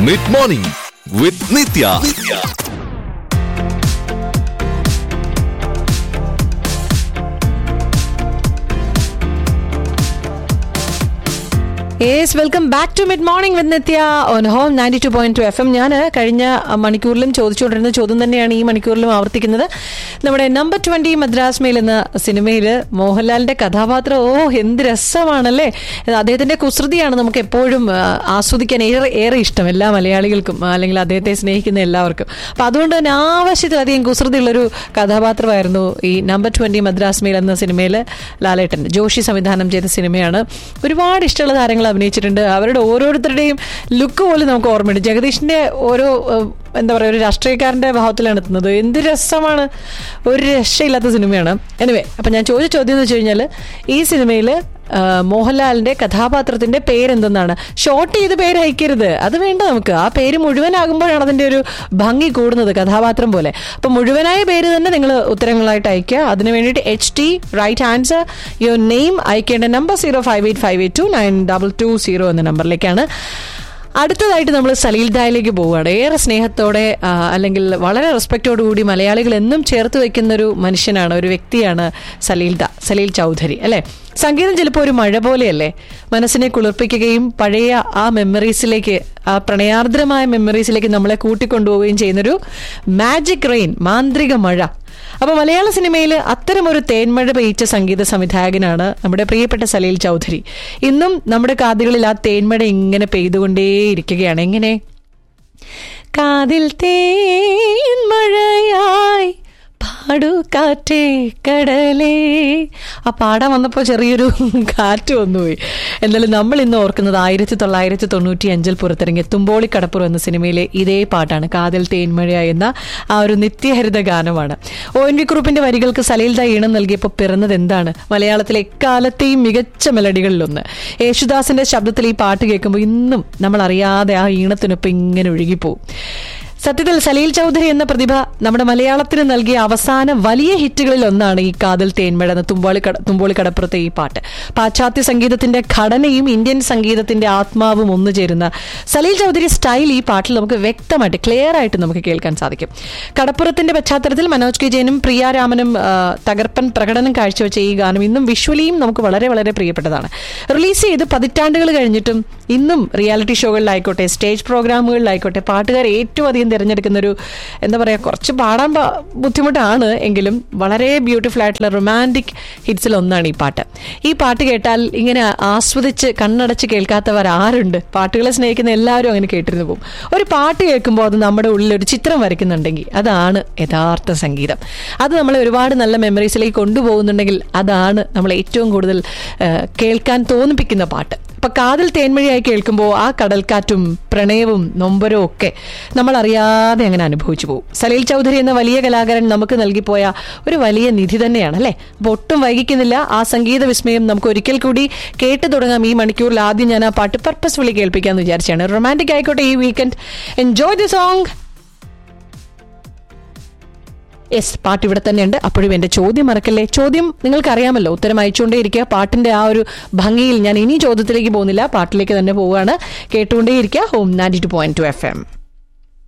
mid morning with Nithya yes welcome back to mid morning with Nithya on home ninety two point two F M ഞാൻ കഴിഞ്ഞ മണിക്കൂറിലും ചോദിച്ചുകൊണ്ടിരുന്ന ചോദ്യം തന്നെയാണ് ഈ മണിക്കൂറിലും ആവർത്തിക്കുന്നത് നമ്മുടെ നമ്പർ ട്വന്റി മദ്രാസ് മെയിൽ എന്ന സിനിമയിൽ മോഹൻലാലിന്റെ കഥാപാത്രം ഓ എന്ത് രസമാണല്ലേ അദ്ദേഹത്തിന്റെ കുസൃതിയാണ് നമുക്ക് എപ്പോഴും ആ, ആസ്വദിക്കാൻ ഏറെ ഏറെ ഇഷ്ടം എല്ലാ മലയാളികൾക്കും അല്ലെങ്കിൽ അദ്ദേഹത്തെ സ്നേഹിക്കുന്ന എല്ലാവർക്കും അപ്പൊ അതുകൊണ്ട് തന്നെ ആവശ്യത്തിലധികം കുസൃതിയുള്ളൊരു കഥാപാത്രമായിരുന്നു ഈ നമ്പർ ട്വന്റി മദ്രാസ് മെയിൽ എന്ന സിനിമയിൽ ലാലേട്ടൻ ജോഷി സംവിധാനം ചെയ്ത സിനിമയാണ് ഒരുപാട് ഇഷ്ടമുള്ള താരങ്ങൾ അഭിനയിച്ചിട്ടുണ്ട് അവരുടെ ഓരോരുത്തരുടെയും ലുക്ക് പോലും നമുക്ക് ഓർമ്മയുണ്ട് ജഗദീഷിന്റെ ഓരോ ഏഹ്, എന്താ പറയുക ഒരു രാഷ്ട്രീയക്കാരന്റെ ഭാവത്തിലാണ് എത്തുന്നത് എന്ത് രസമാണ് ഒരു രക്ഷയില്ലാത്ത സിനിമയാണ് എനിവേ അപ്പൊ ഞാൻ ചോദിച്ച ചോദ്യം എന്ന് വെച്ച് കഴിഞ്ഞാൽ ഈ സിനിമയിൽ മോഹൻലാലിന്റെ കഥാപാത്രത്തിന്റെ പേരെന്തെന്നാണ് ഷോർട്ട് ചെയ്ത് പേര് അയക്കരുത് അത് വേണ്ട നമുക്ക് ആ പേര് മുഴുവനാകുമ്പോഴാണ് അതിന്റെ ഒരു ഭംഗി കൂടുന്നത് കഥാപാത്രം പോലെ അപ്പൊ മുഴുവനായ പേര് തന്നെ നിങ്ങൾ ഉത്തരങ്ങളായിട്ട് അയക്കുക അതിന് വേണ്ടിയിട്ട് H T right answer your name അയക്കേണ്ട number zero five eight five eight two nine double two zero എന്ന നമ്പറിലേക്കാണ് അടുത്തതായിട്ട് നമ്മൾ സലീൽ ദായിലേക്ക് പോവുകയാണ് ഏറെ സ്നേഹത്തോടെ ആ, അല്ലെങ്കിൽ വളരെ റെസ്പെക്റ്റോടു കൂടി മലയാളികൾ എന്നും ചേർത്ത് വെക്കുന്ന ഒരു മനുഷ്യനാണ് ഒരു വ്യക്തിയാണ് സലീൽ ദ സലീൽ ചൗധരി അല്ലെ സംഗീതം ചിലപ്പോൾ ഒരു മഴ പോലെയല്ലേ മനസ്സിനെ കുളിർപ്പിക്കുകയും പഴയ ആ മെമ്മറീസിലേക്ക് ആ പ്രണയാർദ്രമായ മെമ്മറീസിലേക്ക് നമ്മളെ കൂട്ടിക്കൊണ്ടുപോവുകയും ചെയ്യുന്നൊരു മാജിക് റെയിൻ മാന്ത്രിക മഴ അപ്പൊ മലയാള സിനിമയിൽ അത്തരമൊരു തേന്മഴ പെയ്ച്ച സംഗീത സംവിധായകനാണ് നമ്മുടെ പ്രിയപ്പെട്ട സലീൽ ചൗധരി ഇന്നും നമ്മുടെ കാതുകളിൽ ആ തേന്മഴ ഇങ്ങനെ പെയ്തുകൊണ്ടേയിരിക്കുകയാണ് എങ്ങനെ കാതിൽ തേന്മഴയായി പാടു കാറ്റേ കടലേ ആ പാടാൻ വന്നപ്പോൾ ചെറിയൊരു കാറ്റ് വന്നുപോയി എന്നാലും നമ്മൾ ഇന്ന് ഓർക്കുന്നത് ആയിരത്തി തൊള്ളായിരത്തി തൊണ്ണൂറ്റി അഞ്ചിൽ പുറത്തിറങ്ങിയ തുമ്പോളി കടപ്പുറം എന്ന സിനിമയിലെ ഇതേ പാട്ടാണ് കാതിൽ തേന്മഴ എന്ന ആ ഒരു നിത്യഹരിത ഗാനമാണ് ഒ എൻ വി കുറുപ്പിന്റെ വരികൾക്ക് സലീൽദ ഈണം നൽകിയപ്പോൾ പിറന്നത് എന്താണ് മലയാളത്തിലെ എക്കാലത്തെയും മികച്ച മെലഡികളിലൊന്ന് യേശുദാസിന്റെ ശബ്ദത്തിൽ ഈ പാട്ട് കേൾക്കുമ്പോൾ ഇന്നും നമ്മൾ അറിയാതെ ആ ഈണത്തിനൊപ്പം ഇങ്ങനെ ഒഴുകിപ്പോവും സത്യത്തിൽ സലീൽ ചൗധരി എന്ന പ്രതിഭ നമ്മുടെ മലയാളത്തിന് നൽകിയ അവസാന വലിയ ഹിറ്റുകളിൽ ഒന്നാണ് ഈ കാതൽ തേന്മഴ എന്ന തുമ്പോളി കട തുമ്പോളി കടപ്പുറത്തെ ഈ പാട്ട് പാശ്ചാത്യ സംഗീതത്തിന്റെ ഘടനയും ഇന്ത്യൻ സംഗീതത്തിന്റെ ആത്മാവും ഒന്നു ചേരുന്ന സലീൽ ചൗധരി സ്റ്റൈൽ ഈ പാട്ടിൽ നമുക്ക് വ്യക്തമായിട്ട് ക്ലിയർ ആയിട്ട് നമുക്ക് കേൾക്കാൻ സാധിക്കും കടപ്പുറത്തിന്റെ പശ്ചാത്തലത്തിൽ മനോജ് കെ ജയനും പ്രിയ രാമനും ആ, തകർപ്പൻ പ്രകടനം കാഴ്ചവെച്ച ഈ ഗാനം ഇന്നും വിഷ്വലിയും നമുക്ക് വളരെ വളരെ പ്രിയപ്പെട്ടതാണ് റിലീസ് ചെയ്ത് പതിറ്റാണ്ടുകൾ കഴിഞ്ഞിട്ടും ഇന്നും റിയാലിറ്റി ഷോകളിലായിക്കോട്ടെ സ്റ്റേജ് പ്രോഗ്രാമുകളിലായിക്കോട്ടെ പാട്ടുകാർ ഏറ്റവും അധികം തിരഞ്ഞെടുക്കുന്ന ഒരു എന്താ പറയുക കുറച്ച് പാടാൻ പ- ബുദ്ധിമുട്ടാണ് എങ്കിലും വളരെ ബ്യൂട്ടിഫുൾ ആയിട്ടുള്ള റൊമാൻറ്റിക് ഹിറ്റ്സിൽ ഒന്നാണ് ഈ പാട്ട് ഈ പാട്ട് കേട്ടാൽ ഇങ്ങനെ ആസ്വദിച്ച് കണ്ണടച്ച് കേൾക്കാത്തവർ ആരുണ്ട് പാട്ടുകളെ സ്നേഹിക്കുന്ന എല്ലാവരും അങ്ങനെ കേട്ടിരുന്നു പോകും ഒരു പാട്ട് കേൾക്കുമ്പോൾ അത് നമ്മുടെ ഉള്ളിൽ ഒരു ചിത്രം വരയ്ക്കുന്നുണ്ടെങ്കിൽ അതാണ് യഥാർത്ഥ സംഗീതം അത് നമ്മളെ ഒരുപാട് നല്ല മെമ്മറീസിലേക്ക് കൊണ്ടുപോകുന്നുണ്ടെങ്കിൽ അതാണ് നമ്മൾ ഏറ്റവും കൂടുതൽ ആ, കേൾക്കാൻ തോന്നിപ്പിക്കുന്ന പാട്ട് അപ്പൊ കാതിൽ തേന്മഴയായി കേൾക്കുമ്പോൾ ആ കടൽക്കാറ്റും പ്രണയവും നൊമ്പരവും ഒക്കെ നമ്മൾ അറിയാതെ അങ്ങനെ അനുഭവിച്ചു പോകും സലീൽ ചൗധരി എന്ന വലിയ കലാകാരൻ നമുക്ക് നൽകിപ്പോയ ഒരു വലിയ നിധി തന്നെയാണ് അല്ലേ അപ്പൊ ഒട്ടും വൈകിക്കുന്നില്ല ആ സംഗീത വിസ്മയം നമുക്ക് ഒരിക്കൽ കൂടി കേട്ടു തുടങ്ങാം ഈ മണിക്കൂറിൽ ആദ്യം ഞാൻ ആ പാട്ട് പർപ്പസ്ഫുള്ളി കേൾപ്പിക്കാന്ന് വിചാരിച്ചാണ് റൊമാൻറ്റിക് ആയിക്കോട്ടെ ഈ weekend enjoy the song yes പാട്ട് ഇവിടെ തന്നെയുണ്ട് അപ്പോഴും എന്റെ ചോദ്യം മറക്കല്ലേ ചോദ്യം നിങ്ങൾക്ക് അറിയാമല്ലോ ഉത്തരം അയച്ചുകൊണ്ടേയിരിക്കുക പാട്ടിന്റെ ആ ഒരു ഭംഗിയിൽ ഞാൻ ഇനി ചോദ്യത്തിലേക്ക് പോകുന്നില്ല പാട്ടിലേക്ക് തന്നെ പോവുകയാണ് കേട്ടുകൊണ്ടേയിരിക്കുക home ninety two point two F M